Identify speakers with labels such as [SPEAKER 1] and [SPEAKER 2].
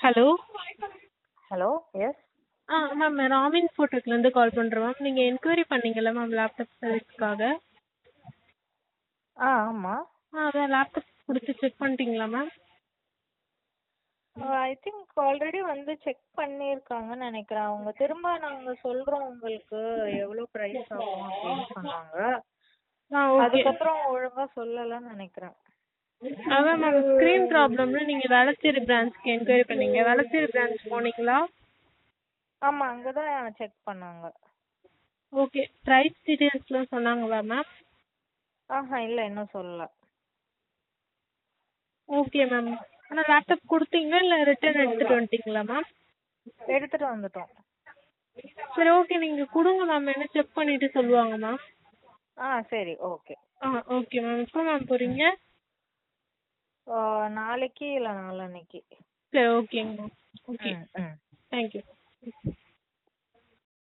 [SPEAKER 1] hello
[SPEAKER 2] hello yes
[SPEAKER 1] ஆ ma'am ராமின் ஃபோட்டோக்லேருந்து கால் பண்ணுறேன் மேம் நீங்கள் என்கொயரி பண்ணீங்கல்ல மேம் லேப்டாப் சர்வீஸ்க்காக
[SPEAKER 2] ஆ ஆமாம்
[SPEAKER 1] ஆ அதான் லேப்டாப் கொடுத்து செக் பண்ணிட்டீங்களா மேம்
[SPEAKER 2] ஐ திங்க் ஆல்ரெடி வந்து செக் பண்ணியிருக்காங்கன்னு நினைக்கிறேன் அவங்க திரும்ப நாங்கள் சொல்கிறோம் உங்களுக்கு எவ்வளோ ப்ரைஸ் ஆகும் அப்படின்னு சொன்னாங்க
[SPEAKER 1] ஆ ஓகே
[SPEAKER 2] அதுக்கப்புறம் ஒழுங்காக சொல்லலைன்னு நினைக்கிறேன்
[SPEAKER 1] அதான் மேம் ஸ்க்ரீன் ப்ராப்ளம்னு நீங்கள் வேளச்சேரி பிரான்ச்க்கு என்கொயரி பண்ணீங்க வேளச்சேரி பிரான்ச் போனீங்களா
[SPEAKER 2] ஆமாம் அங்கே தான் செக் பண்ணாங்க
[SPEAKER 1] ஓகே ப்ரைஸ் டீட்டெயில்ஸ்லாம் சொன்னாங்களா மேம்
[SPEAKER 2] ஆஹா இல்லை இன்னும் சொல்லல
[SPEAKER 1] ஓகே மேம் ஆனால் லேப்டாப் கொடுத்தீங்களா இல்லை ரிட்டர்ன் எடுத்துகிட்டு வந்துட்டீங்களா மேம்
[SPEAKER 2] எடுத்துகிட்டு வந்துட்டோம்
[SPEAKER 1] சரி ஓகே நீங்கள் கொடுங்க மேம் என்ன செக் பண்ணிவிட்டு சொல்லுவாங்க மேம்
[SPEAKER 2] ஆ சரி ஓகே
[SPEAKER 1] ஆ ஓகே மேம் எப்போ மேம் போகிறீங்க
[SPEAKER 2] நாளைக்கு இல்லை நாளான்னைக்கு
[SPEAKER 1] சரி ஓகேங்க மேம் ஓகே
[SPEAKER 2] ம் ம்